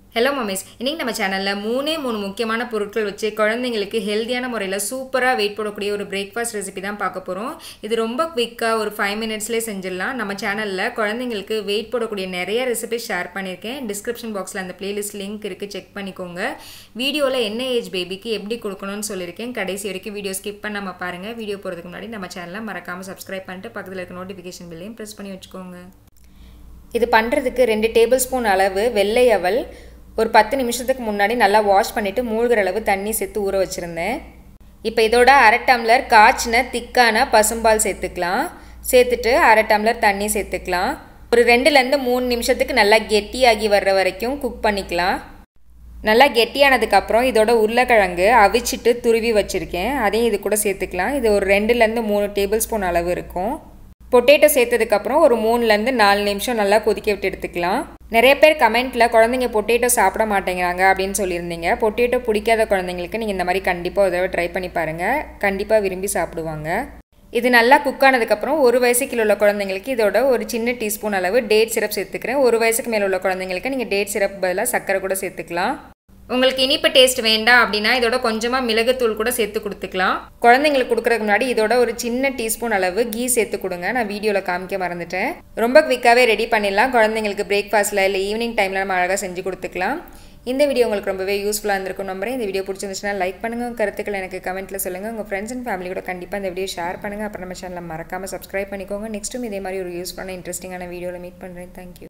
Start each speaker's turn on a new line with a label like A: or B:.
A: hello mummies இன்றைக்கி நம்ம சேனலில் மூணே மூணு முக்கியமான பொருட்கள் வச்சு குழந்தைங்களுக்கு ஹெல்த்தியான முறையில் சூப்பராக வெயிட் போடக்கூடிய ஒரு பிரேக்ஃபாஸ்ட் ரெசிபி தான் பார்க்க போகிறோம் இது ரொம்ப குவிக்காக ஒரு ஃபைவ் மினிட்ஸ்லேயே செஞ்சிடலாம் நம்ம சேனலில் குழந்தைங்களுக்கு வெயிட் போடக்கூடிய நிறைய ரெசிபி ஷேர் பண்ணியிருக்கேன் டிஸ்கிரிப்ஷன் பாக்ஸில் அந்த பிளேலிஸ்ட் லிங்க் இருக்குது செக் பண்ணிக்கோங்க வீடியோவில் என்ன ஏஜ் பேபிக்கு எப்படி கொடுக்கணும்னு சொல்லியிருக்கேன் கடைசி வரைக்கும் வீடியோ ஸ்கிப் பண்ணாமல் பாருங்கள் வீடியோ போகிறதுக்கு முன்னாடி நம்ம சேனலை மறக்காமல் சப்ஸ்கிரைப் பண்ணிட்டு பக்கத்தில் இருக்க நோட்டிஃபிகேஷன் பில்லையும் ப்ரெஸ் பண்ணி வச்சுக்கோங்க இது பண்ணுறதுக்கு ரெண்டு டேபிள் ஸ்பூன் அளவு வெள்ளை அவல் ஒரு பத்து நிமிஷத்துக்கு முன்னாடி நல்லா வாஷ் பண்ணிவிட்டு மூழ்கிற அளவு தண்ணி சேர்த்து ஊற வச்சுருந்தேன் இப்போ இதோட அரை டம்ளர் காய்ச்சின திக்கான பசும்பால் சேர்த்துக்கலாம் சேர்த்துட்டு அரை டம்ளர் தண்ணி சேர்த்துக்கலாம் ஒரு ரெண்டுலேருந்து மூணு நிமிஷத்துக்கு நல்லா கெட்டியாகி வர்ற வரைக்கும் குக் பண்ணிக்கலாம் நல்லா கெட்டியானதுக்கப்புறம் இதோட உருளைக்கிழங்கு அவிச்சிட்டு துருவி வச்சுருக்கேன் அதையும் இது கூட சேர்த்துக்கலாம் இது ஒரு ரெண்டுலேருந்து மூணு டேபிள் ஸ்பூன் அளவு இருக்கும் பொட்டேட்டோ சேர்த்ததுக்கப்புறம் ஒரு மூணுலேருந்து நாலு நிமிஷம் நல்லா கொதிக்க விட்டு எடுத்துக்கலாம் நிறைய பேர் கமெண்ட்டில் குழந்தைங்க பொட்டேட்டோ சாப்பிட மாட்டேங்கிறாங்க அப்படின்னு சொல்லியிருந்தீங்க பொட்டேட்டோ பிடிக்காத குழந்தைங்களுக்கு நீங்கள் இந்த மாதிரி கண்டிப்பாக ஒரு தடவை ட்ரை பண்ணி பாருங்கள் கண்டிப்பாக விரும்பி சாப்பிடுவாங்க இது நல்லா குக் ஆனதுக்கப்புறம் ஒரு வயசுக்கு உள்ள குழந்தைங்களுக்கு இதோட ஒரு சின்ன டீஸ்பூன் அளவு டேட் சிரப் சேர்த்துக்கிறேன் ஒரு வயசுக்கு மேலே உள்ள குழந்தைங்களுக்கு நீங்கள் டேட் சிரப் பதிலாக சர்க்கரை கூட சேர்த்துக்கலாம் உங்களுக்கு இனிப்பு டேஸ்ட் வேண்டாம் அப்படின்னா இதோட கொஞ்சமாக மிளகுத்தூள் கூட சேர்த்து கொடுத்துக்கலாம் குழந்தைங்களுக்கு கொடுக்குறதுக்கு முன்னாடி இதோட ஒரு சின்ன டீஸ்பூன் அளவு கீ சேர்த்து கொடுங்க நான் வீடியோவில் காமிக்க மறந்துட்டேன் ரொம்ப குவிக்காகவே ரெடி பண்ணிடலாம் குழந்தைங்களுக்கு பிரேக்ஃபாஸ்ட்டில் இல்லை ஈவினிங் டைமில் நம்ம அழகாக செஞ்சு கொடுத்துக்கலாம் இந்த வீடியோ உங்களுக்கு ரொம்பவே யூஸ்ஃபுல்லாக இருந்திருக்கும் நம்புறேன் இந்த வீடியோ பிடிச்சிருந்துச்சுன்னா லைக் பண்ணுங்கள் கருத்துக்கள் எனக்கு கமெண்ட்டில் சொல்லுங்கள் உங்கள் ஃப்ரெண்ட்ஸ் அண்ட் ஃபேமிலி கூட கண்டிப்பாக இந்த வீடியோ ஷேர் பண்ணுங்கள் அப்புறம் நம்ம சேனலில் மறக்காமல் சப்ஸ்கிரைப் பண்ணிக்கோங்க நெக்ஸ்ட்டும் இதே மாதிரி ஒரு யூஸ்ஃபுல்லான இன்ட்ரெஸ்டிங்கான வீடியோவில் மீட் பண்ணுறேன் தேங்க்யூ